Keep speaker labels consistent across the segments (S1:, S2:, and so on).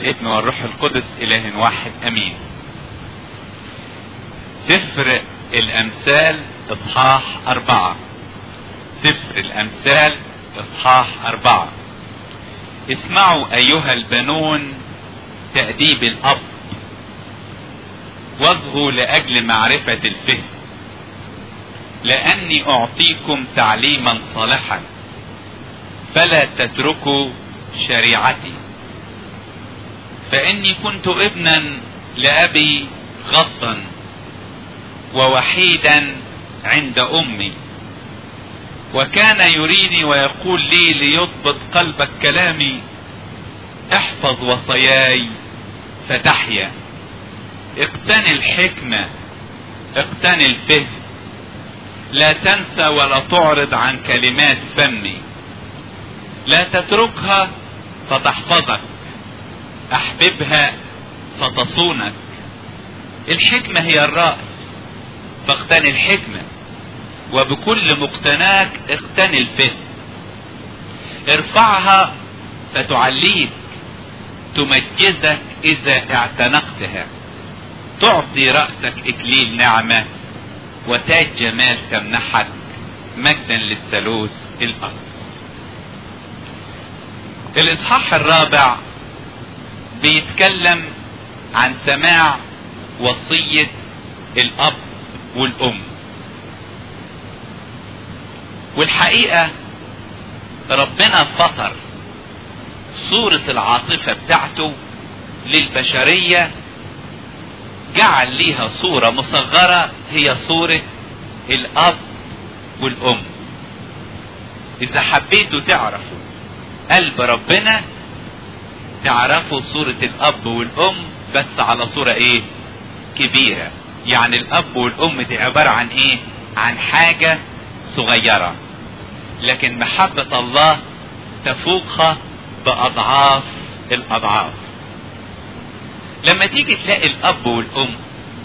S1: والابن والروح القدس اله واحد امين سفر الامثال اصحاح اربعة سفر الامثال اصحاح اربعة اسمعوا ايها البنون تأديب الاب واصغوا لاجل معرفة الفهم لاني اعطيكم تعليما صالحا فلا تتركوا شريعتي فاني كنت ابنا لابي غصا ووحيدا عند امي وكان يريني ويقول لي ليضبط قلبك كلامي احفظ وصاياي فتحيا اقتني الحكمة اقتني الفهم لا تنسى ولا تعرض عن كلمات فمي لا تتركها فتحفظك احببها فتصونك الحكمة هي الرأس فاقتني الحكمة وبكل مقتناك اقتني الفهم ارفعها فتعليك تمجزك اذا اعتنقتها تعطي رأسك اكليل نعمة وتاج جمال تمنحك مجدا للثالوث الارض الاصحاح الرابع بيتكلم عن سماع وصية الاب والام والحقيقة ربنا فطر صورة العاطفة بتاعته للبشرية جعل ليها صورة مصغرة هي صورة الاب والام اذا حبيتوا تعرفوا قلب ربنا تعرفوا صورة الاب والام بس على صورة ايه كبيرة يعني الاب والام دي عبارة عن ايه عن حاجة صغيرة لكن محبة الله تفوقها بأضعاف الأضعاف لما تيجي تلاقي الأب والأم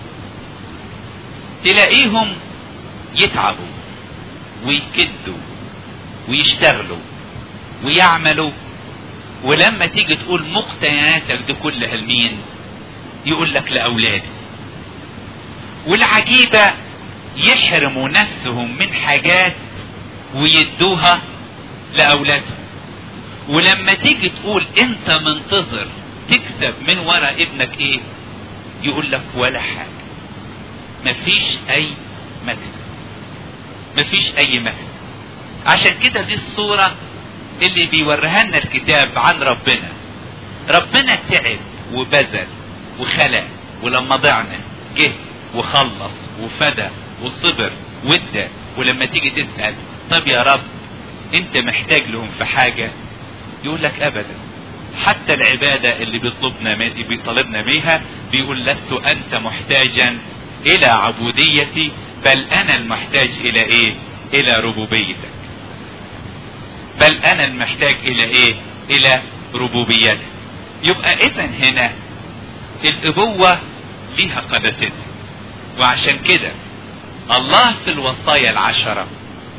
S1: تلاقيهم يتعبوا ويكدوا ويشتغلوا ويعملوا ولما تيجي تقول مقتنياتك دي كلها لمين يقول لك لأولادي والعجيبة يحرموا نفسهم من حاجات ويدوها لأولادهم ولما تيجي تقول انت منتظر تكسب من ورا ابنك ايه يقول لك ولا حاجة مفيش اي مكسب مفيش اي مكسب عشان كده دي الصورة اللي بيوريها لنا الكتاب عن ربنا ربنا تعب وبذل وخلق ولما ضعنا جه وخلص وفدى وصبر وادى ولما تيجي تسأل طب يا رب انت محتاج لهم في حاجة يقول لك ابدا حتى العبادة اللي بيطلبنا بيطلبنا بيها بيقول لست انت محتاجا الى عبوديتي بل انا المحتاج الى ايه الى ربوبيتك بل انا المحتاج الى ايه الى ربوبيتك يبقى اذا هنا الابوة ليها قداستها وعشان كده الله في الوصايا العشرة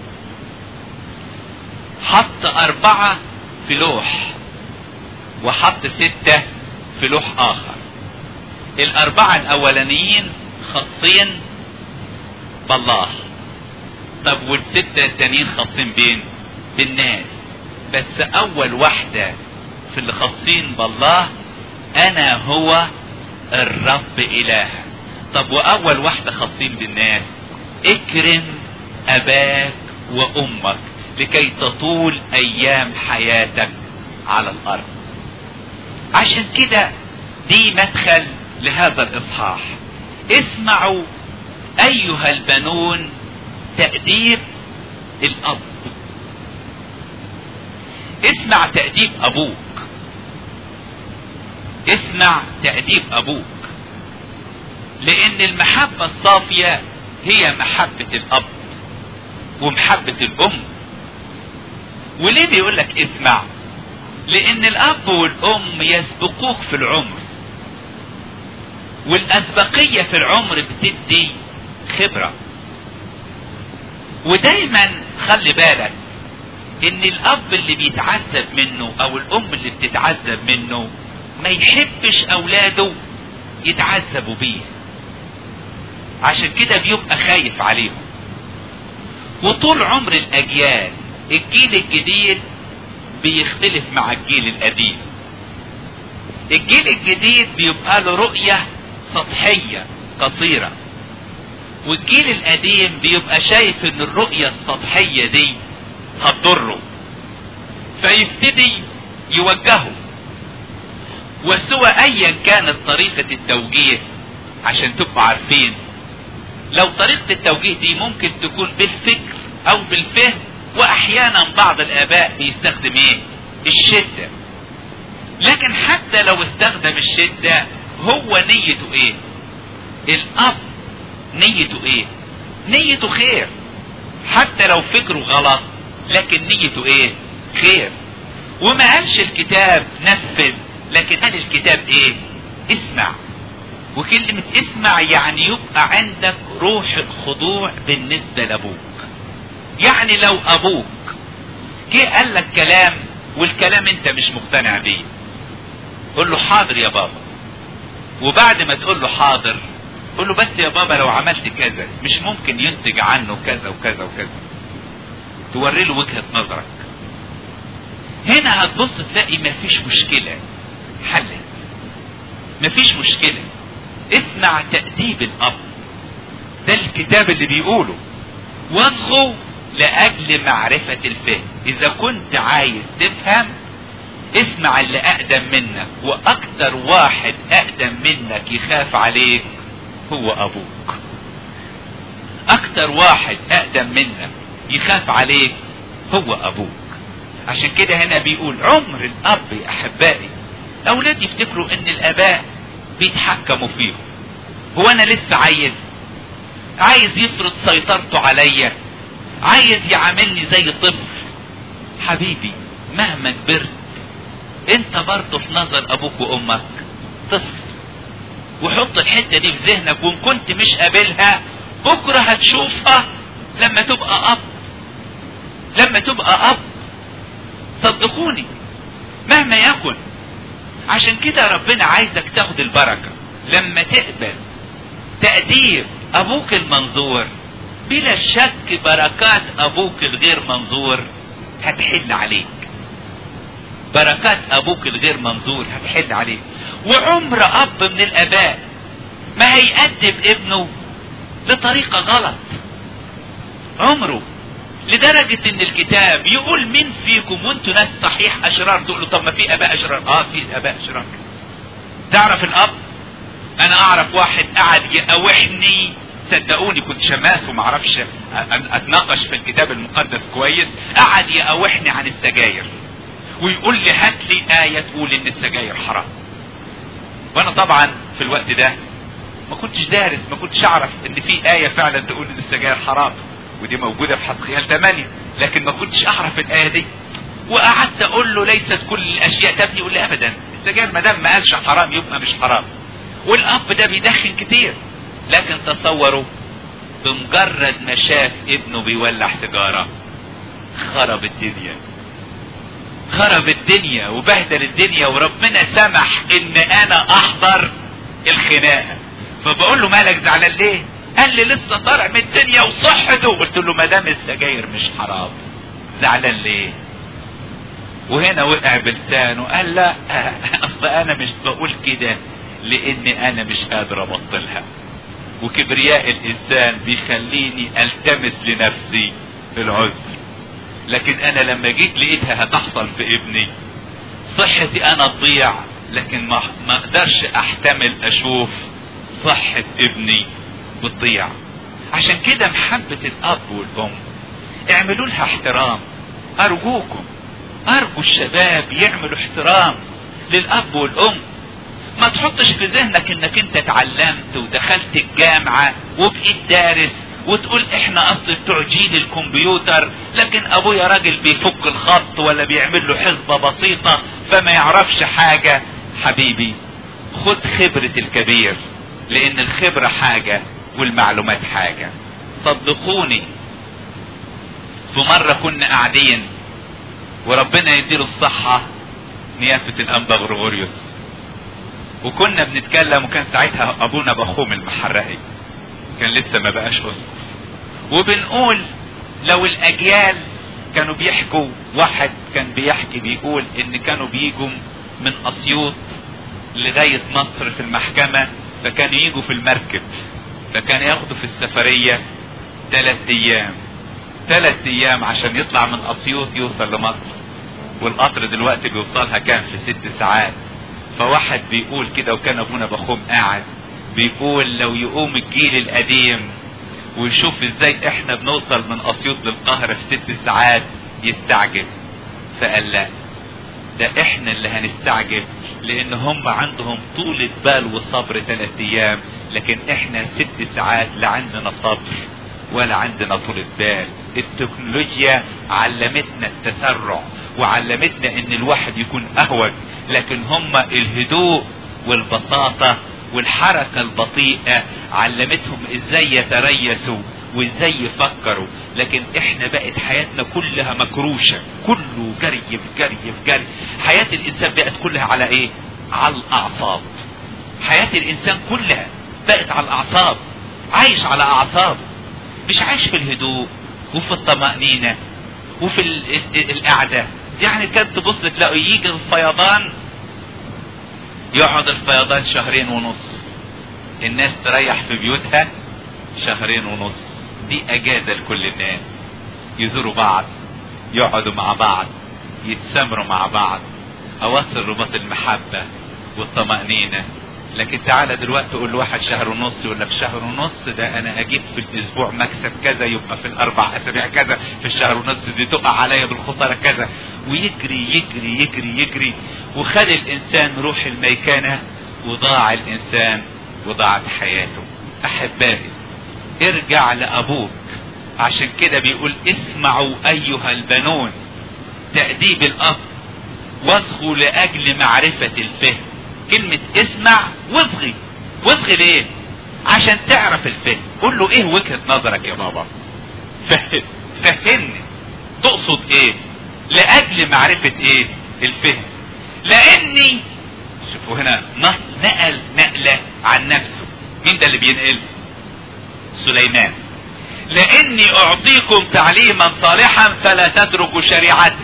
S1: حط أربعة في لوح وحط ستة في لوح آخر الأربعة الأولانيين خاصين بالله طب والستة التانيين خاصين بين بالناس بس أول واحدة في اللي خاصين بالله أنا هو الرب إلهك طب وأول واحدة خاصين بالناس اكرم أباك وأمك لكي تطول أيام حياتك على الأرض عشان كده دي مدخل لهذا الإصحاح اسمعوا أيها البنون تأديب الأب اسمع تأديب أبوك اسمع تأديب أبوك لأن المحبة الصافية هي محبة الأب ومحبة الأم وليه بيقول لك اسمع لأن الأب والأم يسبقوك في العمر والأسبقية في العمر بتدي خبرة ودايما خلي بالك ان الاب اللي بيتعذب منه او الام اللي بتتعذب منه ما يحبش اولاده يتعذبوا بيه عشان كده بيبقى خايف عليهم وطول عمر الاجيال الجيل الجديد بيختلف مع الجيل القديم الجيل الجديد بيبقى له رؤية سطحية قصيرة والجيل القديم بيبقى شايف ان الرؤية السطحية دي هتضره فيبتدي يوجهه وسوى ايا كانت طريقة التوجيه عشان تبقوا عارفين لو طريقة التوجيه دي ممكن تكون بالفكر او بالفهم واحيانا بعض الاباء بيستخدم ايه الشدة لكن حتى لو استخدم الشدة هو نيته ايه الاب نيته ايه نيته خير حتى لو فكره غلط لكن نيته ايه خير وما قالش الكتاب نفذ لكن قال الكتاب ايه اسمع وكلمة اسمع يعني يبقى عندك روح الخضوع بالنسبة لابوك يعني لو ابوك جه قال لك كلام والكلام انت مش مقتنع بيه قول له حاضر يا بابا وبعد ما تقول له حاضر قول له بس يا بابا لو عملت كذا مش ممكن ينتج عنه كذا وكذا وكذا توري له وجهة نظرك هنا هتبص تلاقي مفيش مشكلة حلت مفيش مشكلة اسمع تأديب الأب ده الكتاب اللي بيقوله واصغوا لأجل معرفة الفهم إذا كنت عايز تفهم اسمع اللي أقدم منك وأكتر واحد أقدم منك يخاف عليك هو أبوك أكتر واحد أقدم منك يخاف عليك هو أبوك عشان كده هنا بيقول عمر الأب يا أحبائي أولاد يفتكروا إن الآباء بيتحكموا فيهم هو أنا لسه عايز عايز يفرض سيطرته عليا عايز يعاملني زي طفل حبيبي مهما كبرت انت برضه في نظر ابوك وامك طفل وحط الحته دي في ذهنك وان كنت مش قابلها بكره هتشوفها لما تبقى اب لما تبقى اب صدقوني مهما يكن عشان كده ربنا عايزك تاخد البركه لما تقبل تأديب ابوك المنظور بلا شك بركات ابوك الغير منظور هتحل عليك بركات ابوك الغير منظور هتحل عليك وعمر اب من الاباء ما هيأدب ابنه لطريقة غلط عمره لدرجة ان الكتاب يقول مين فيكم وانتوا ناس صحيح اشرار تقولوا طب ما في اباء اشرار اه في اباء اشرار تعرف الاب انا اعرف واحد قعد يقاوحني صدقوني كنت شماس وما اعرفش اتناقش في الكتاب المقدس كويس قعد يقاوحني عن السجاير ويقول لي هات لي آية تقول إن السجاير حرام. وأنا طبعا في الوقت ده ما كنتش دارس ما كنتش أعرف إن في آية فعلا تقول إن السجاير حرام ودي موجودة في حسقيال 8 لكن ما كنتش أعرف الآية دي. وقعدت أقول له ليست كل الأشياء تبني يقول لي أبدا السجاير ما دام ما قالش حرام يبقى مش حرام. والأب ده بيدخن كتير لكن تصوروا بمجرد ما شاف ابنه بيولع سيجارة خرب الدنيا خرب الدنيا وبهدل الدنيا وربنا سمح ان انا احضر الخناقه فبقول له مالك زعلان ليه قال لي لسه طالع من الدنيا وصحته قلت له ما دام السجاير مش حرام زعلان ليه وهنا وقع بلسانه قال لا اصل انا مش بقول كده لاني انا مش قادر ابطلها وكبرياء الانسان بيخليني التمس لنفسي العذر لكن انا لما جيت لقيتها هتحصل في ابني صحتي انا تضيع لكن ما ما اقدرش احتمل اشوف صحة ابني بتضيع عشان كده محبة الاب والام اعملوا لها احترام ارجوكم ارجو الشباب يعملوا احترام للاب والام ما تحطش في ذهنك انك انت اتعلمت ودخلت الجامعة وبقيت دارس وتقول احنا اصل بتوع جيل الكمبيوتر لكن ابويا راجل بيفك الخط ولا بيعمل له حسبة بسيطة فما يعرفش حاجة حبيبي خد خبرة الكبير لان الخبرة حاجة والمعلومات حاجة صدقوني في مرة كنا قاعدين وربنا يديله الصحة نيافة الانبا غرغوريوس وكنا بنتكلم وكان ساعتها ابونا بخوم المحرقي كان لسه ما بقاش اسقف وبنقول لو الاجيال كانوا بيحكوا واحد كان بيحكي بيقول ان كانوا بيجوا من اسيوط لغاية مصر في المحكمة فكانوا يجوا في المركب فكان ياخدوا في السفرية ثلاث ايام ثلاث ايام عشان يطلع من اسيوط يوصل لمصر والقطر دلوقتي بيوصلها كان في ست ساعات فواحد بيقول كده وكان ابونا بخوم قاعد بيقول لو يقوم الجيل القديم ويشوف ازاي احنا بنوصل من اسيوط للقاهرة في ست ساعات يستعجب فقال لا ده احنا اللي هنستعجب لان هم عندهم طولة بال وصبر ثلاث ايام لكن احنا ست ساعات لا عندنا صبر ولا عندنا طولة بال التكنولوجيا علمتنا التسرع وعلمتنا ان الواحد يكون اهوج لكن هم الهدوء والبساطة والحركة البطيئة علمتهم ازاي يتريثوا وازاي يفكروا لكن احنا بقت حياتنا كلها مكروشة كله جري في جري في جري حياة الانسان بقت كلها على ايه على الاعصاب حياة الانسان كلها بقت على الاعصاب عايش على اعصابه مش عايش في الهدوء وفي الطمأنينة وفي ال- ال- القعدة يعني كانت تبص تلاقوا يجي الفيضان يقعد الفيضان شهرين ونص الناس تريح في بيوتها شهرين ونص دي اجازة لكل الناس يزوروا بعض يقعدوا مع بعض يتسامروا مع بعض اواصل رباط المحبة والطمأنينة لكن تعالى دلوقتي تقول لواحد شهر ونص يقول لك شهر ونص ده انا اجيب في الاسبوع مكسب كذا يبقى في الاربع اسابيع كذا في الشهر ونص دي تقع عليا بالخساره كذا ويجري يجري يجري يجري وخد الانسان روح الميكنه وضاع الانسان وضاعت حياته احبائي ارجع لابوك عشان كده بيقول اسمعوا ايها البنون تأديب الاب واصغوا لاجل معرفة الفهم كلمة اسمع واصغي واصغي ليه عشان تعرف الفهم قول له ايه وجهة نظرك يا بابا فهم فهمني تقصد ايه لاجل معرفة ايه الفهم لاني شوفوا هنا نص نقل نقلة عن نفسه مين ده اللي بينقل سليمان لاني اعطيكم تعليما صالحا فلا تتركوا شريعتي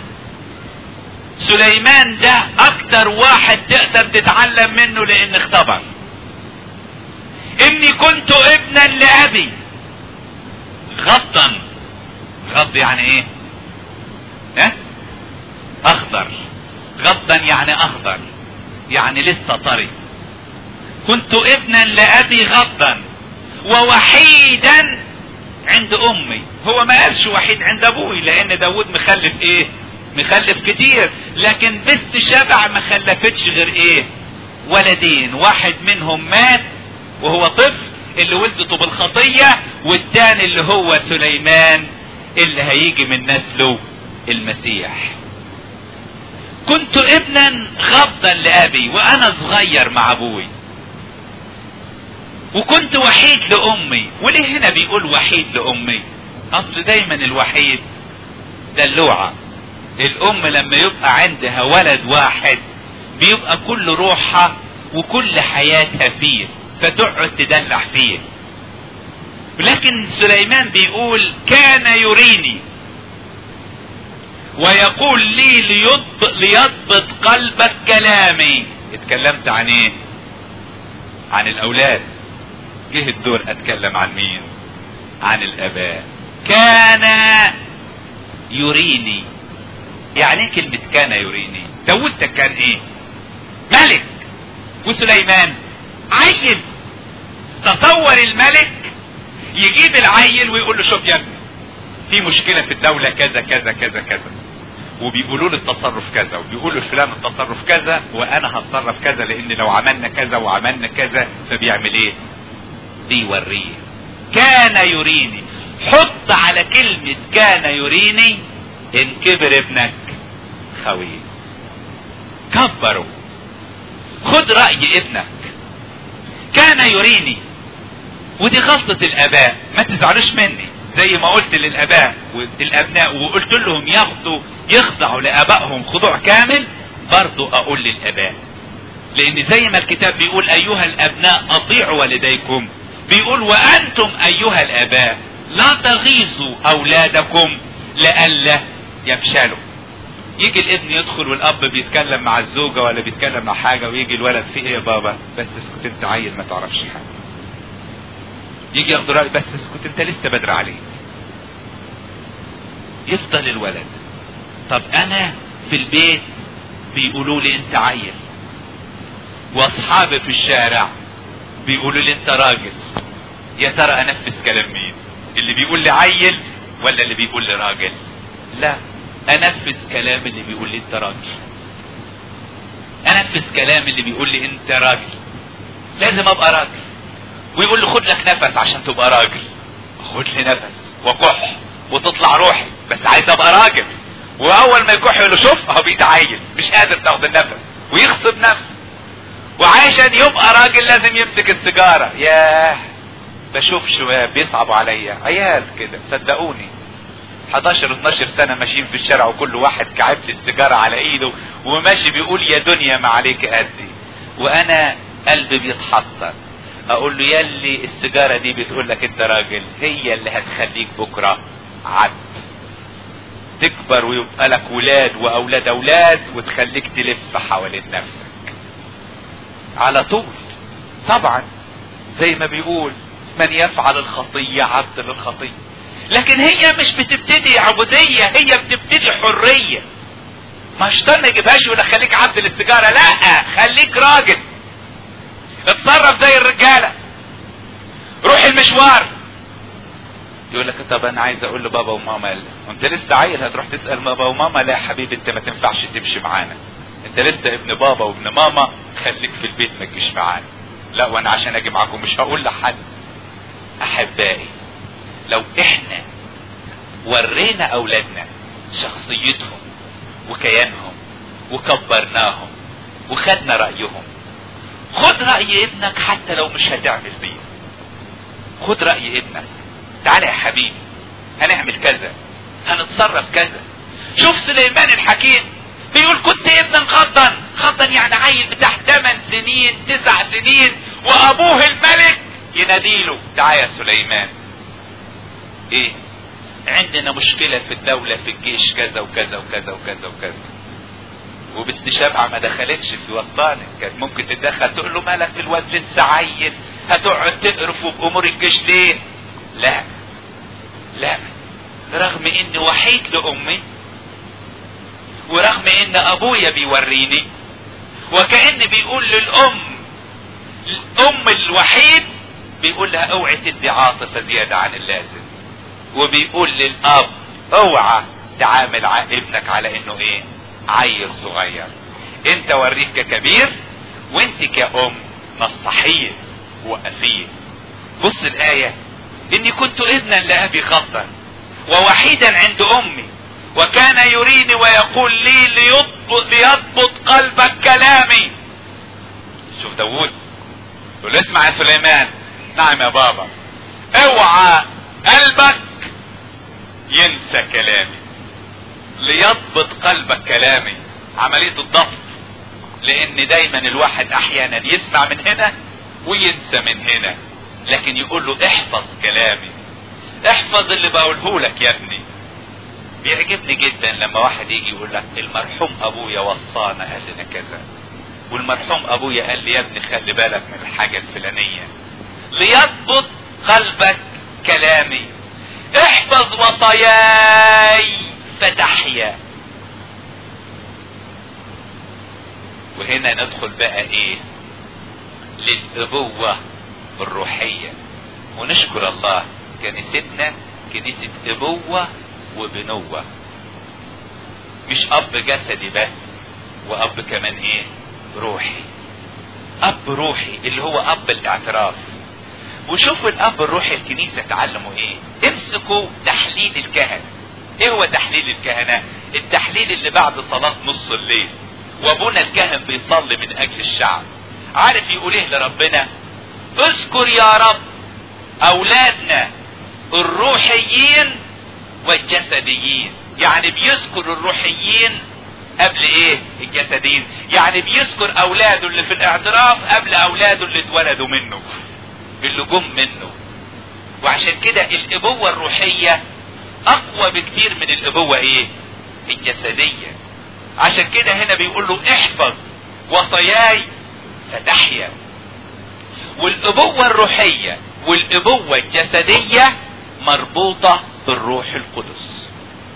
S1: سليمان ده اكتر واحد تقدر تتعلم منه لان اختبر اني كنت ابنا لابي غضا غض يعني ايه ها اخضر غضا يعني اخضر يعني لسه طري كنت ابنا لابي غضا ووحيدا عند امي هو ما قالش وحيد عند ابوي لان داود مخلف ايه مخلف كتير لكن بنت شبع ما خلفتش غير ايه ولدين واحد منهم مات وهو طفل اللي ولدته بالخطية والتاني اللي هو سليمان اللي هيجي من نسله المسيح كنت ابنا غضا لابي وانا صغير مع ابوي وكنت وحيد لامي وليه هنا بيقول وحيد لامي اصل دايما الوحيد دلوعه الام لما يبقى عندها ولد واحد بيبقى كل روحها وكل حياتها فيه فتقعد تدلع فيه لكن سليمان بيقول كان يريني ويقول لي ليضبط, ليضبط قلبك كلامي اتكلمت عن ايه عن الاولاد جه الدور اتكلم عن مين عن الاباء كان يريني يعني ايه كلمة كان يريني داود ده كان ايه ملك وسليمان عيل تصور الملك يجيب العيل ويقول له شوف يا ابني في مشكلة في الدولة كذا كذا كذا كذا وبيقولوا له التصرف كذا وبيقولوا فلان التصرف كذا وانا هتصرف كذا لان لو عملنا كذا وعملنا كذا فبيعمل ايه بيوريه كان يريني حط على كلمة كان يريني ان كبر ابنك خويه كبره خد رأي ابنك كان يريني ودي غلطة الاباء ما تزعلوش مني زي ما قلت للاباء والابناء وقلت لهم ياخدوا يخضعوا لابائهم خضوع كامل برضو اقول للاباء لان زي ما الكتاب بيقول ايها الابناء اطيعوا والديكم بيقول وانتم ايها الاباء لا تغيظوا اولادكم لئلا يفشلوا يجي الابن يدخل والاب بيتكلم مع الزوجه ولا بيتكلم مع حاجه ويجي الولد في ايه يا بابا بس اسكت انت عيل ما تعرفش حاجه يجي ياخد راي بس اسكت انت لسه بدري عليك يفضل الولد طب انا في البيت بيقولوا لي انت عيل واصحابي في الشارع بيقولوا لي انت راجل يا ترى انفذ كلام مين اللي بيقول لي عيل ولا اللي بيقول لي راجل لا انفذ كلام اللي بيقول لي انت راجل انفذ كلام اللي بيقول لي انت راجل لازم ابقى راجل ويقول لي خد لك نفس عشان تبقى راجل خد لي نفس وكح وتطلع روحي بس عايز ابقى راجل واول ما يكح يقول له شوف اهو بيتعين مش قادر تاخد النفس ويغصب نفسه وعشان يبقى راجل لازم يمسك السيجاره ياه بشوف شباب بيصعبوا عليا عيال كده صدقوني 11 12 سنة ماشيين في الشارع وكل واحد كعبت السيجارة على ايده وماشي بيقول يا دنيا ما عليك قدي وانا قلبي بيتحطر اقول له يلي السيجارة دي بتقول لك انت راجل هي اللي هتخليك بكرة عبد تكبر ويبقى لك ولاد واولاد اولاد وتخليك تلف حوالين نفسك على طول طبعا زي ما بيقول من يفعل الخطية عبد للخطية لكن هي مش بتبتدي عبودية هي بتبتدي حرية ما الشيطان ما يجيبهاش يقول لك خليك عبد للسيجارة لا خليك راجل اتصرف زي الرجالة روح المشوار يقول لك طب انا عايز اقول لبابا وماما انت لسه عيل هتروح تسال بابا وماما لا يا حبيبي انت ما تنفعش تمشي معانا انت لسه ابن بابا وابن ماما خليك في البيت ما تجيش معانا لا وانا عشان اجي معاكم مش هقول لحد احبائي لو احنا ورينا اولادنا شخصيتهم وكيانهم وكبرناهم وخدنا رايهم خد راي ابنك حتى لو مش هتعمل بيه خد راي ابنك تعالى يا حبيبي هنعمل كذا هنتصرف كذا شوف سليمان الحكيم بيقول كنت ابنا غضا غضا يعني عيل بتاع 8 سنين 9 سنين وابوه الملك يناديله تعالى يا سليمان ايه عندنا مشكلة في الدولة في الجيش كذا وكذا وكذا وكذا وكذا وبنت شبعة ما دخلتش في وسطانك كانت ممكن تتدخل تقول له مالك الواد لسه عيل هتقعد تقرفه بامور الجيش ليه لا لا رغم اني وحيد لامي ورغم ان ابويا بيوريني وكأن بيقول للام الام الوحيد بيقول لها اوعي تدي عاطفة زيادة عن اللازم وبيقول للاب اوعى تعامل ابنك على انه ايه عيل صغير انت وريك ككبير وانت كأم نصحيه وأسيه بص الآية اني كنت ابنا لأبي خطا ووحيدا عند امي وكان يريني ويقول لي ليضبط, ليضبط قلبك كلامي شوف داوود يقول اسمع يا سليمان نعم يا بابا اوعى قلبك ينسى كلامي ليضبط قلبك كلامي عملية الضبط لان دايما الواحد احيانا يسمع من هنا وينسى من هنا لكن يقول له احفظ كلامي احفظ اللي بقوله لك يا ابني بيعجبني جدا لما واحد يجي يقول لك المرحوم ابويا وصانا قال لنا كذا والمرحوم ابويا قال لي يا ابني خلي بالك من الحاجة الفلانية ليضبط قلبك كلامي احفظ وصاياي فتحيا وهنا ندخل بقى ايه للابوة الروحية ونشكر الله كنيستنا كنيسة ابوة وبنوة مش اب جسدي بس واب كمان ايه روحي اب روحي اللي هو اب الاعتراف وشوفوا الاب الروحي الكنيسة تعلموا ايه امسكوا تحليل الكهنة ايه هو تحليل الكهنة التحليل اللي بعد صلاة نص الليل وابونا الكاهن بيصلي من اجل الشعب عارف يقول ايه لربنا اذكر يا رب اولادنا الروحيين والجسديين يعني بيذكر الروحيين قبل ايه الجسدين يعني بيذكر اولاده اللي في الاعتراف قبل اولاده اللي اتولدوا منه اللي جم منه وعشان كده الابوة الروحية اقوى بكتير من الابوة ايه الجسدية عشان كده هنا بيقول له احفظ وصاياي فتحيا والابوة الروحية والابوة الجسدية مربوطة بالروح القدس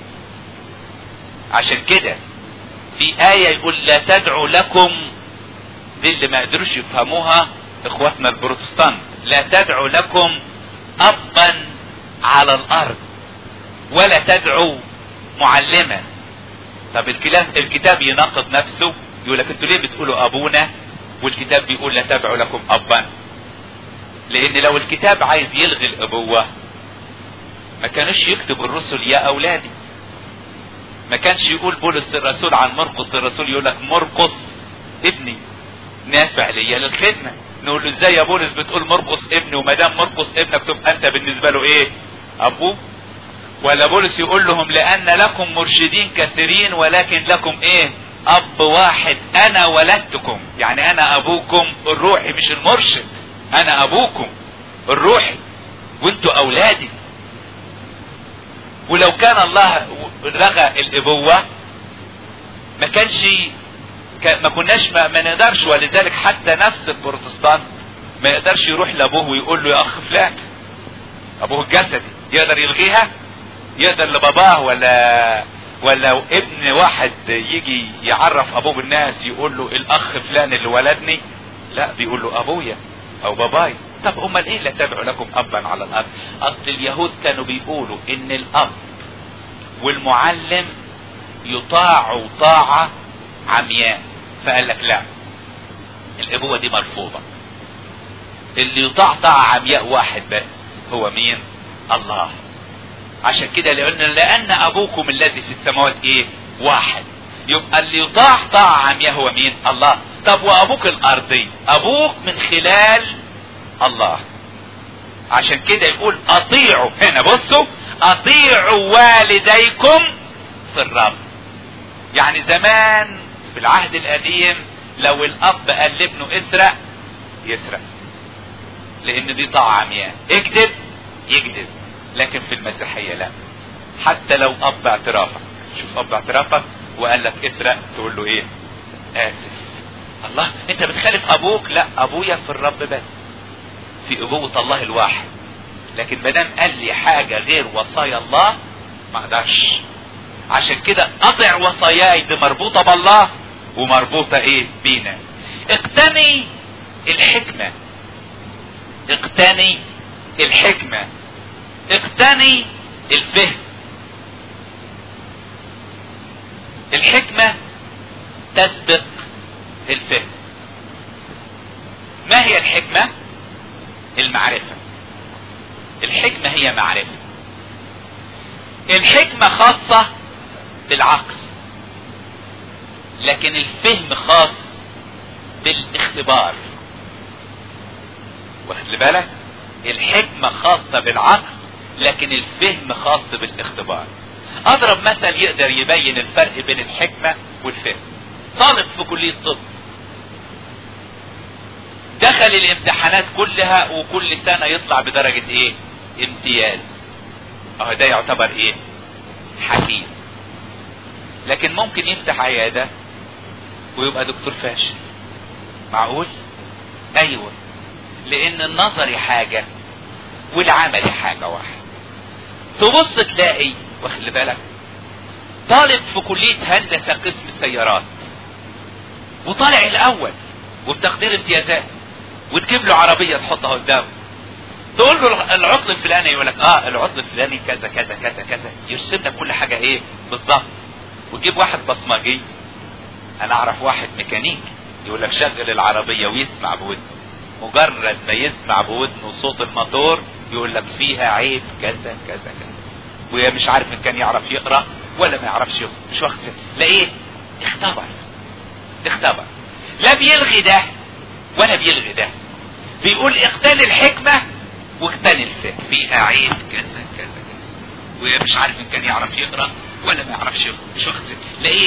S1: عشان كده في آية يقول لا تدعوا لكم دي اللي ما قدروش يفهموها اخواتنا البروتستانت لا تدعوا لكم ابا على الارض ولا تدعوا معلما طب الكلام الكتاب يناقض نفسه يقول لك انتوا ليه بتقولوا ابونا والكتاب بيقول لا تدعوا لكم ابا لان لو الكتاب عايز يلغي الابوة ما كانش يكتب الرسل يا اولادي ما كانش يقول بولس الرسول عن مرقس الرسول يقول لك مرقس ابني نافع ليا للخدمة نقول له ازاي يا بولس بتقول مرقس ابني وما دام مرقس ابنك تبقى انت بالنسبة له ايه ابوه ولا بولس يقول لهم لان لكم مرشدين كثيرين ولكن لكم ايه اب واحد انا ولدتكم يعني انا ابوكم الروحي مش المرشد انا ابوكم الروحي وانتوا اولادي ولو كان الله لغى الابوة ما كانش ما كناش ما, ما نقدرش ولذلك حتى نفس البروتستانت ما يقدرش يروح لابوه ويقول له يا اخ فلان ابوه الجسدي يقدر يلغيها يقدر لباباه ولا ولا ابن واحد يجي يعرف ابوه بالناس يقول له الاخ فلان اللي ولدني لا بيقول له ابويا او باباي طب امال ايه لا تدعو لكم ابا على الارض اصل اليهود كانوا بيقولوا ان الاب والمعلم يطاعوا طاعة عمياء فقال لك لا الابوة دي مرفوضة اللي يطاع طاعة عمياء واحد بس هو مين الله عشان كده لان لان ابوكم الذي في السماوات ايه واحد يبقى اللي يطاع طاعة عمياء هو مين الله طب وابوك الارضي ابوك من خلال الله عشان كده يقول اطيعوا هنا بصوا اطيعوا والديكم في الرب يعني زمان في العهد القديم لو الاب قال لابنه اسرق يسرق لان دي طاعة عمياء اكذب يكذب لكن في المسيحية لا حتى لو اب اعترافك شوف اب اعترافك وقال لك اسرق تقول له ايه اسف الله انت بتخالف ابوك لا ابويا في الرب بس في ابوة الله الواحد لكن ما دام قال لي حاجة غير وصايا الله ما اقدرش عشان كده اطع وصاياي دي مربوطة بالله ومربوطة ايه بينا اقتني الحكمة اقتني الحكمة اقتني الفهم الحكمة تسبق الفهم ما هي الحكمة المعرفة الحكمة هي معرفة الحكمة خاصة بالعقل لكن الفهم خاص بالاختبار واخد بالك الحكمة خاصة بالعقل لكن الفهم خاص بالاختبار اضرب مثل يقدر يبين الفرق بين الحكمة والفهم طالب في كلية طب دخل الامتحانات كلها وكل سنة يطلع بدرجة ايه امتياز اه ده يعتبر ايه حكيم لكن ممكن يفتح عيادة ويبقى دكتور فاشل معقول ايوه لان النظري حاجة والعملي حاجة واحد تبص تلاقي واخد بالك طالب في كلية هندسة قسم السيارات وطالع الاول وبتقدير امتيازات وتجيب له عربية تحطها قدامه تقول له العطل الفلاني يقول لك اه العطل الفلاني كذا كذا كذا كذا يرسم لك كل حاجة ايه بالظبط وتجيب واحد بصمجي انا اعرف واحد ميكانيك يقول لك شغل العربية ويسمع بودنه مجرد ما يسمع بودنه صوت الموتور يقول لك فيها عيب كذا كذا كذا وهي مش عارف ان كان يعرف يقرا ولا ما يعرفش يقرا مش واخد لقيت اختبر اختبر لا بيلغي ده ولا بيلغي ده بيقول اقتني الحكمة واقتني الفهم فيها عيب كذا كذا كذا وهي مش عارف ان كان يعرف يقرا ولا ما يعرفش يقرا مش واخد لقيت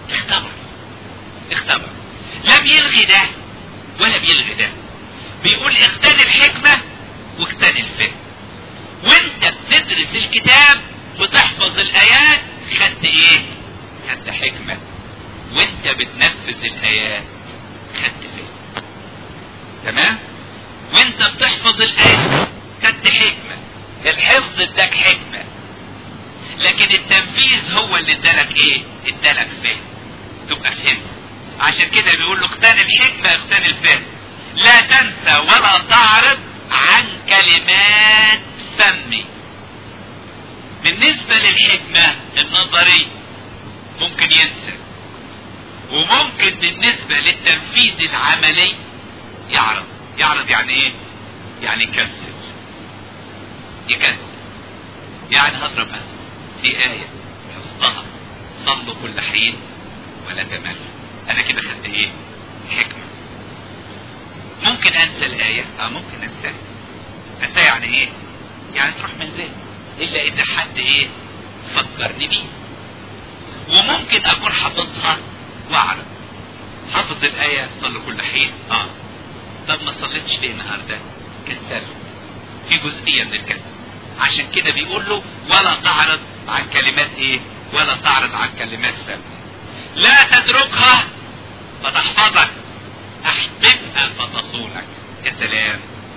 S1: اختبر اختبر لم يلغي ده ولا بيلغي ده بيقول اغتني الحكمة واغتني الفهم وانت بتدرس الكتاب وتحفظ الايات خدت ايه خدت حكمة وانت بتنفذ الايات خدت فهم تمام وانت بتحفظ الايات خدت حكمة الحفظ اداك حكمة لكن التنفيذ هو اللي ادالك ايه ادالك فهم تبقى فهمت عشان كده بيقول له اغتني الحكمة اغتني الفهم لا تنسى ولا تعرض عن كلمات فمي بالنسبة للحكمة النظرية ممكن ينسى وممكن بالنسبة للتنفيذ العملي يعرض يعرض يعني ايه يعني يكسل يكسل يعني هضرب مثلا في آية حفظها صلوا كل حين ولا تمل انا كده خدت ايه حكمة ممكن انسى الآية اه ممكن انساها انساها يعني ايه يعني تروح من ذهني الا اذا حد ايه فكرني بيه وممكن اكون حافظها واعرف حافظ الآية صلوا كل حين اه طب ما صليتش ليه النهارده كسلت في جزئية من الكسل عشان كده بيقول له ولا تعرض عن كلمات ايه ولا تعرض عن كلمات فم لا تتركها فتحفظك احببها فتصونك يا سلام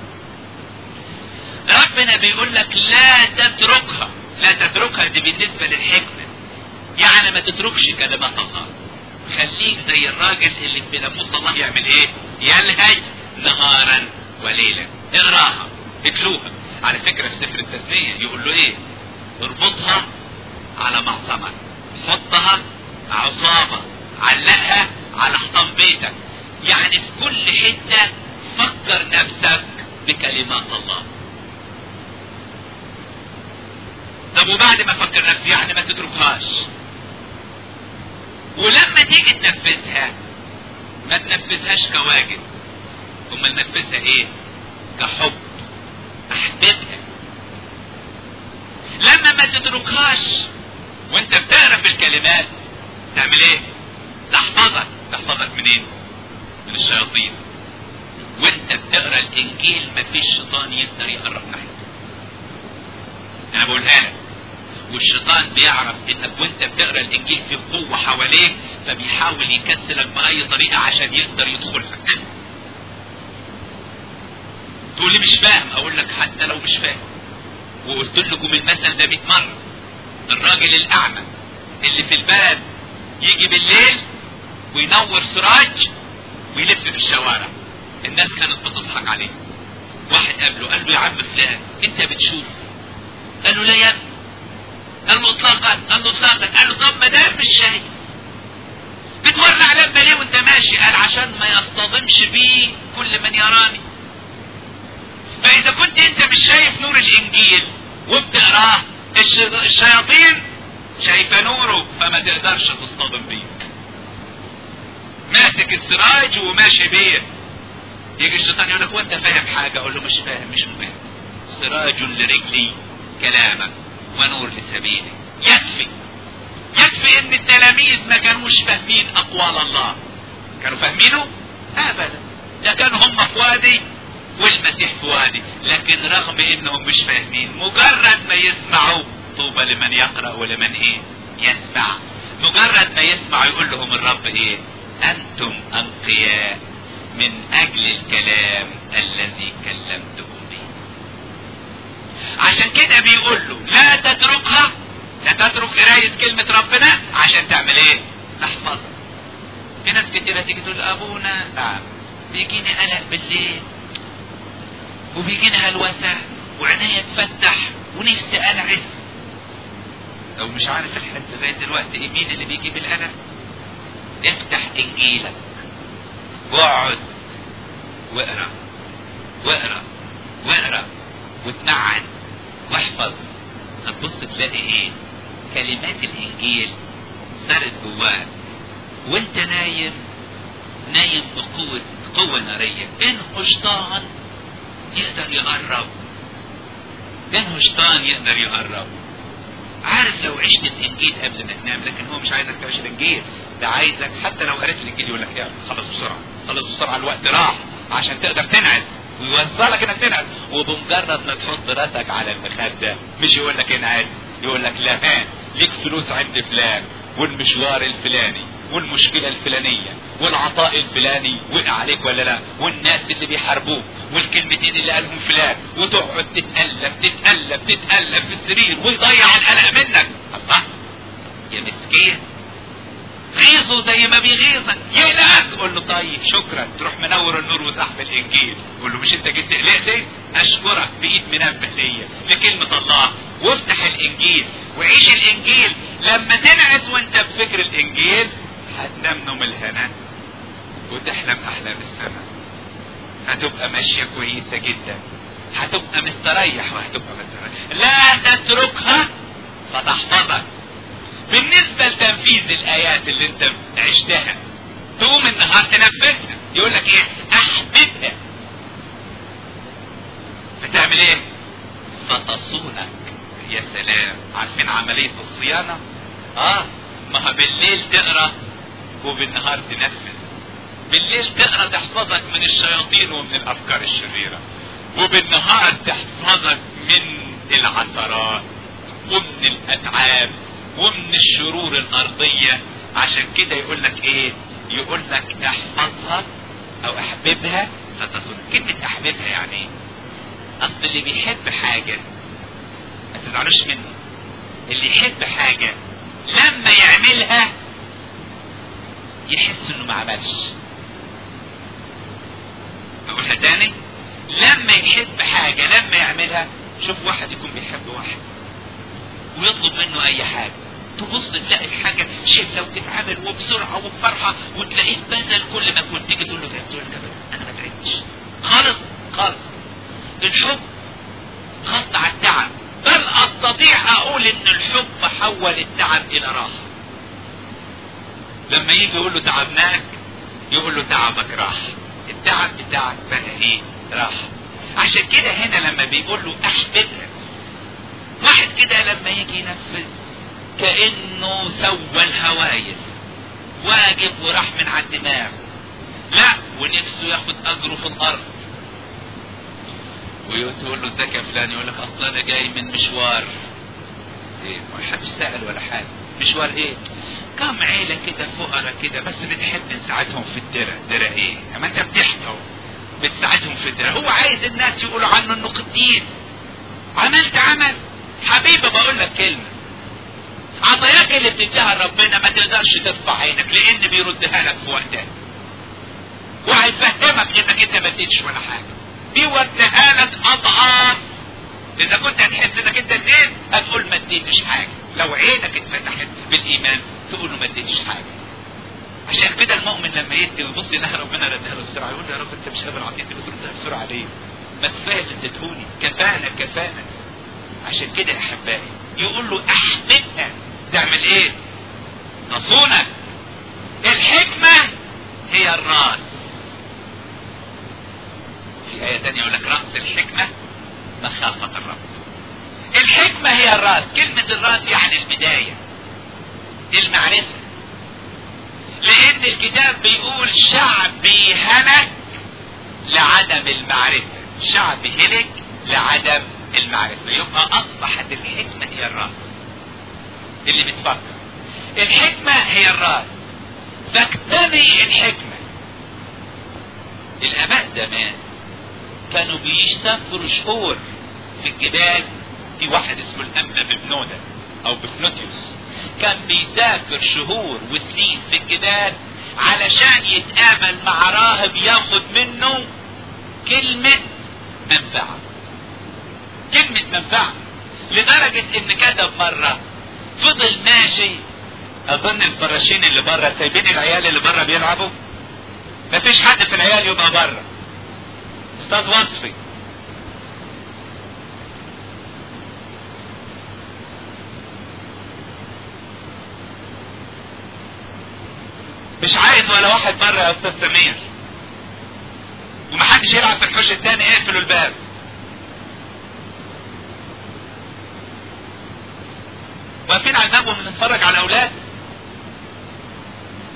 S1: ربنا بيقول لك لا تتركها لا تتركها دي بالنسبة للحكمة يعني ما تتركش كلمات الله خليك زي الراجل اللي في ناموس الله يعمل ايه يلهج نهارا وليلا اقراها اتلوها على فكرة في سفر التثنية يقول له ايه اربطها على معصمك حطها عصابة علقها على حطام بيتك يعني في كل حتة فكر نفسك بكلمات الله طب وبعد ما فكر نفسي يعني ما تتركهاش ولما تيجي تنفذها ما تنفذهاش كواجب ثم ننفذها ايه كحب احببها لما ما تتركهاش وانت بتقرا في الكلمات تعمل ايه تحفظك تحفظك منين من الشياطين وانت بتقرا الانجيل مفيش شيطان يقدر يقرب ناحيتك انا بقولها لك والشيطان بيعرف انك وانت بتقرا الانجيل في قوه حواليك فبيحاول يكسلك باي طريقه عشان يقدر يدخل لك تقول لي مش فاهم اقول لك حتى لو مش فاهم وقلت لكم المثل ده 100 مره الراجل الاعمى اللي في البلد يجي بالليل وينور سراج ويلف في الشوارع الناس كانت بتضحك عليه واحد قابله قال له يا عم فلان انت بتشوف قال له لا يا ابني قال له اطلاقا قال له اطلاقا قال له طب ما ده مش شايف بتولع لما ليه وانت ماشي قال عشان ما يصطدمش بيه كل من يراني فاذا كنت انت مش شايف نور الانجيل وبتقراه الشياطين شايفه نوره فما تقدرش تصطدم بيك ماسك السراج وماشي بيه يجي الشيطان يقول لك وانت فاهم حاجه اقول له مش فاهم مش مهم سراج لرجلي كلامك ونور لسبيلي يكفي يكفي ان التلاميذ ما كانوش فاهمين اقوال الله كانوا فاهمينه ابدا ده كانوا هم في وادي والمسيح في وادي لكن رغم انهم مش فاهمين مجرد ما يسمعوا طوبى لمن يقرا ولمن ايه يسمع مجرد ما يسمع يقول لهم الرب ايه انتم انقياء من اجل الكلام الذي كلمتكم به عشان كده بيقول له لا تتركها لا تترك قراية كلمة ربنا عشان تعمل ايه تحفظها في ناس كتيرة تيجي تقول ابونا نعم بيجيني قلق بالليل وبيجيني هلوسة وعينيا تفتح ونفسي انعس لو مش عارف الحد لغاية دلوقتي ايه مين اللي بيجي بالقلق افتح انجيلك واقعد واقرا واقرا واقرا وتمعن واحفظ هتبص تلاقي ايه كلمات الانجيل صارت جواك وانت نايم نايم بقوة قوة نارية ان شيطان يقدر يقرب ان شيطان يقدر يقرب عارف لو عشت الانجيل قبل ما تنام لكن هو مش عايزك تعيش الانجيل ده عايزك حتى لو قريت الانجيل يقول لك يلا خلص بسرعه خلص بسرعه الوقت راح عشان تقدر تنعس ويوصلك انك تنعس وبمجرد ما تحط راسك على المخده مش يقول لك انعس يقول لك لا ها ليك فلوس عند فلان والمشوار الفلاني والمشكلة الفلانية والعطاء الفلاني وقع عليك ولا لا والناس اللي بيحاربوك والكلمتين اللي قالهم فلان وتقعد تتألف تتألف تتألف في السرير ويضيع القلق منك الله يا مسكين غيظه زي ما بيغيظك يقلقك قول له طيب شكرا تروح منور النور وسحب الانجيل قول له مش انت جيت تقلقني اشكرك بايد منبه ليا لكلمه الله وافتح الانجيل وعيش الانجيل لما تنعس وانت بفكر الانجيل هتنام نوم الهنا وتحلم احلام السماء هتبقى ماشيه كويسه جدا هتبقى مستريح وهتبقى مستريح لا تتركها فتحفظك بالنسبة لتنفيذ الآيات اللي أنت عشتها تقوم النهار تنفذها يقول لك إيه؟ أحببها بتعمل إيه؟ فتصونك يا سلام عارفين عملية الصيانة؟ آه ما بالليل تقرا وبالنهار تنفذ بالليل تقرا تحفظك من الشياطين ومن الأفكار الشريرة وبالنهار تحفظك من العثرات ومن الأتعاب ومن الشرور الارضية عشان كده يقول لك ايه يقول لك احفظها او احببها فتصل كلمة احببها يعني ايه اصل اللي بيحب حاجة ما تزعلوش منه اللي يحب حاجة لما يعملها يحس انه ما عملش اقولها تاني لما يحب حاجة لما يعملها شوف واحد يكون بيحب واحد ويطلب منه اي حاجة تبص تلاقي الحاجة شيء لو تتعامل وبسرعة وبفرحة وتلاقيه بذل كل ما كنت تيجي تقول له تعبت يقول لك انا ما تعبتش خالص خالص الحب قطع التعب بل استطيع اقول ان الحب حول التعب الى راحة لما يجي يقول له تعبناك يقول له تعبك راح التعب بتاعك بقى ايه راحة عشان كده هنا لما بيقول له احببها واحد كده لما يجي ينفذ كأنه سوى الهوايس واجب وراح من على الدماغ لا ونفسه ياخد اجره في الارض وتقول له ازيك يا فلان يقول لك اصل انا جاي من مشوار ايه ما حدش سأل ولا حاجه مشوار ايه كم عيلة كده فقراء كده بس بنحب نساعدهم في الدرع درع ايه اما انت بتحكي بتساعدهم في الدرع هو عايز الناس يقولوا عنه انه قديس عملت عمل حبيبي بقول لك كلمة عطاياك اللي بتديها لربنا ما تقدرش ترفع عينك لان بيردها لك في وقتها وهيفهمك انك انت ما اديتش ولا حاجة بيوديها لك اضعاف اذا كنت هتحس انك انت اديت هتقول ما اديتش حاجة لو عينك اتفتحت بالايمان تقول له ما اديتش حاجة عشان كده المؤمن لما يدي ويبص يلاقي ربنا ردها له بسرعه يقول له يا رب انت مش قادر اعطيني بتردها بسرعه ليه؟ ما كفايه اللي اديتهوني كفانا كفانا عشان كده يا احبائي يقول له احببها تعمل ايه تصونك الحكمة هي الراس في آية تانية يقول لك رأس الحكمة مخافة الرب الحكمة هي الراس كلمة الراس يعني البداية المعرفة لأن الكتاب بيقول شعبي هلك لعدم المعرفة شعبي هلك لعدم المعرفة يبقى أصبحت الحكمة هي الرأس اللي بتفكر الحكمة هي الرأس فاقتني الحكمة الآباء زمان كانوا بيسافروا شهور في الجبال في واحد اسمه الأمنة ببنودة أو بفنوتيوس كان بيسافر شهور وسنين في الجبال علشان يتقابل مع راهب ياخد منه كلمة منفعة كلمة منفعة لدرجة ان كتب مرة فضل ماشي اظن الفراشين اللي بره سايبين العيال اللي بره بيلعبوا مفيش حد في العيال يبقى بره استاذ وصفي مش عايز ولا واحد بره يا استاذ سمير ومحدش يلعب في الحوش التاني اقفلوا الباب واقفين على الباب وبنتفرج على الاولاد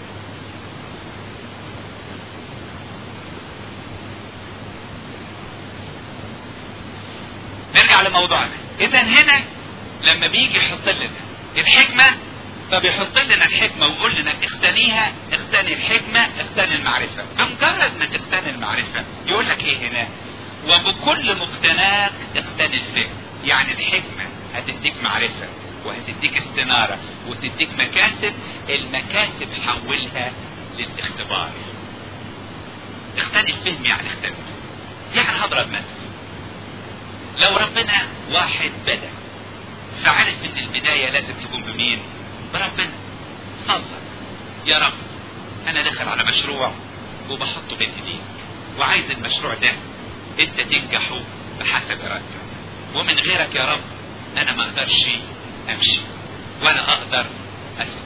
S1: نرجع لموضوعنا اذا هنا لما بيجي يحط لنا الحكمة فبيحط لنا الحكمة ويقول لنا اختنيها اختني الحكمة اختني المعرفة بمجرد ما تختني المعرفة يقول لك ايه هنا وبكل مقتناك اختني الفهم يعني الحكمة هتديك معرفة وهتديك استنارة وتديك مكاسب المكاسب حولها للاختبار اختني الفهم يعني اختني يعني هضرب مثل لو ربنا واحد بدأ فعرف ان البداية لازم تكون بمين بربنا صلى يا رب انا داخل على مشروع وبحطه بين ايديك وعايز المشروع ده انت تنجحه بحسب ارادتك ومن غيرك يا رب انا ما اقدرش امشي ولا اقدر اسلك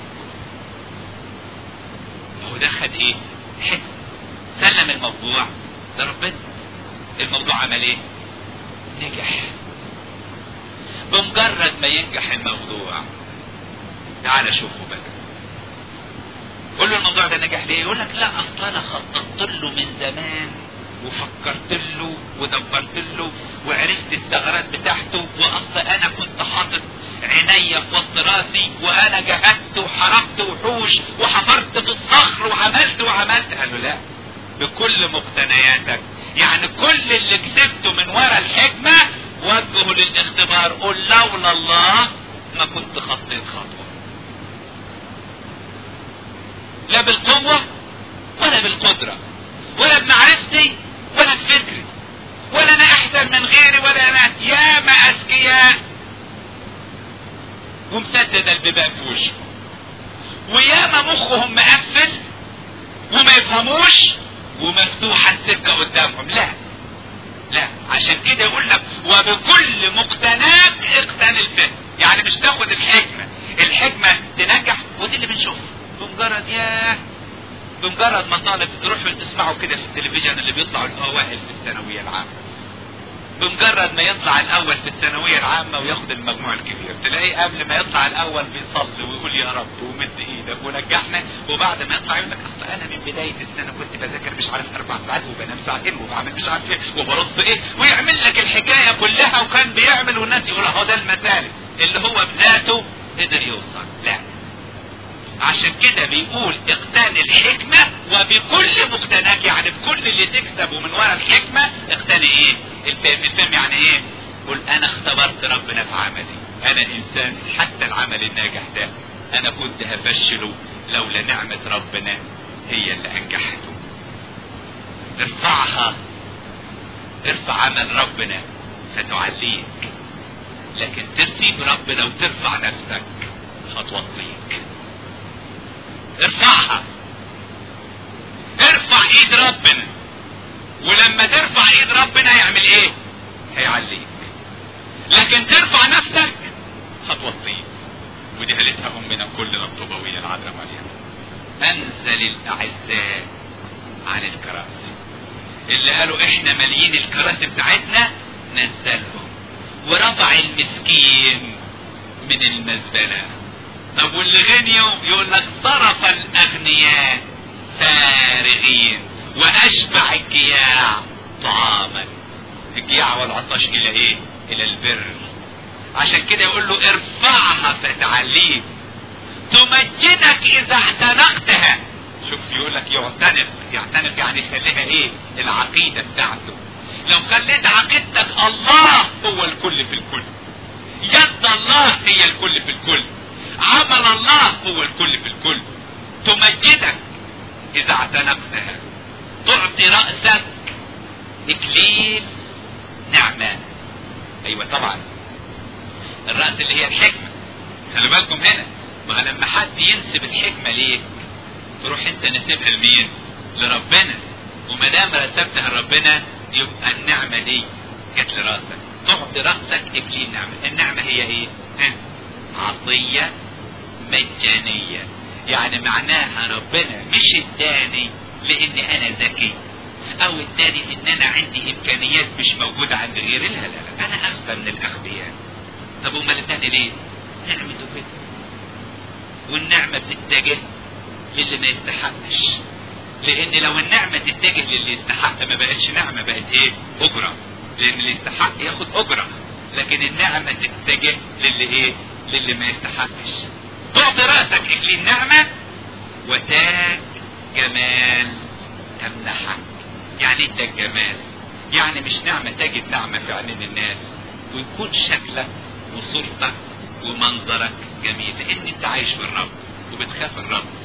S1: هو ده خد ايه حكم سلم الموضوع لربنا الموضوع عمل ايه نجح بمجرد ما ينجح الموضوع تعال شوفه بقى قول له الموضوع ده نجح ليه يقول لك لا اصل انا خططت له من زمان وفكرت له ودبرت له وعرفت الثغرات بتاعته واصل انا كنت حاطط عينيا في وسط راسي وانا جهدت وحرقت وحوش وحفرت في الصخر وعملت وعملت قال له لا بكل مقتنياتك يعني كل اللي كسبته من ورا الحكمة وجهه للاختبار قل لولا الله ما كنت خطيت خطوة لا بالقوة ولا بالقدرة ولا بمعرفتي ولا بفكري ولا انا احسن من غيري ولا انا يا ما اذكياء ومسدد البيبان في وشه وياما مخهم مقفل وما يفهموش ومفتوحة السكة قدامهم لا لا عشان كده يقول لك وبكل مقتناك اقتني الفهم يعني مش تاخد الحكمة الحكمة تنجح ودي اللي بنشوفها بمجرد ياه بمجرد ما طالب تروحوا تسمعوا كده في التلفزيون اللي بيطلعوا الاوائل في الثانوية العامة بمجرد ما يطلع الاول في الثانوية العامة وياخد المجموع الكبير تلاقيه قبل ما يطلع الاول بيصلي ويقول يا رب ومد ايدك ونجحنا وبعد ما يطلع يقول لك اصل انا من بداية السنة كنت بذاكر مش عارف اربع ساعات وبنام ساعتين وبعمل مش عارف ايه وبرص ايه ويعمل لك الحكاية كلها وكان بيعمل والناس يقول اهو ده المثال اللي هو بذاته قدر يوصل لا عشان كده بيقول اقتني الحكمة وبكل مقتناك يعني بكل اللي تكسبه من ورا الحكمة اقتني ايه الفهم الفهم يعني ايه قل انا اختبرت ربنا في عملي انا انسان حتى العمل الناجح ده انا كنت هفشله لولا نعمة ربنا هي اللي انجحته ارفعها ارفع عمل ربنا فتعليك لكن تسيب ربنا وترفع نفسك هتوطيك ارفعها ارفع ايد ربنا ولما ترفع ايد ربنا يعمل ايه هيعليك لكن ترفع نفسك هتوطيك ودي قالتها امنا كلنا الطوبويه العذراء مريم انزل الاعزاء عن الكراسي اللي قالوا احنا ماليين الكراسي بتاعتنا نزلهم ورفع المسكين من المزبله طب واللي غنيوا يقول لك صرف الاغنياء فارغين واشبع الجياع طعاما الجياع والعطش الى ايه الى البر عشان كده يقول له ارفعها فتعليك تمجدك اذا اعتنقتها شوف يقول لك يعتنق يعتنق يعني يخليها ايه العقيده بتاعته لو خليت عقيدتك الله هو الكل في الكل يد الله هي الكل في الكل عمل الله هو الكل في الكل تمجدك اذا اعتنقتها تعطي رأسك اكليل نعمة ايوه طبعا الرأس اللي هي الحكمة خلي بالكم هنا ما لما حد ينسب الحكمة ليك تروح انت نسيبها لمين لربنا وما دام رسبتها لربنا يبقى النعمة دي جت لراسك تعطي رأسك اكليل نعمة النعمة هي ايه ها؟ عطية مجانية يعني معناها ربنا مش اداني لاني انا ذكي او اداني ان انا عندي امكانيات مش موجودة عند غيري لا لا لا انا اغبى من الاغبياء طب امال اداني ليه نعمته كده والنعمة بتتجه للي ما يستحقش لان لو النعمة تتجه للي يستحق ما بقتش نعمة بقت ايه اجرة لان اللي يستحق ياخد اجرة لكن النعمة تتجه للي ايه للي ما يستحقش تعطي رأسك اكليل نعمة وتاج جمال تمنحك يعني انت الجمال يعني مش نعمة تجد نعمة في عينين الناس ويكون شكلك وصورتك ومنظرك جميل لان انت عايش بالرب وبتخاف الرب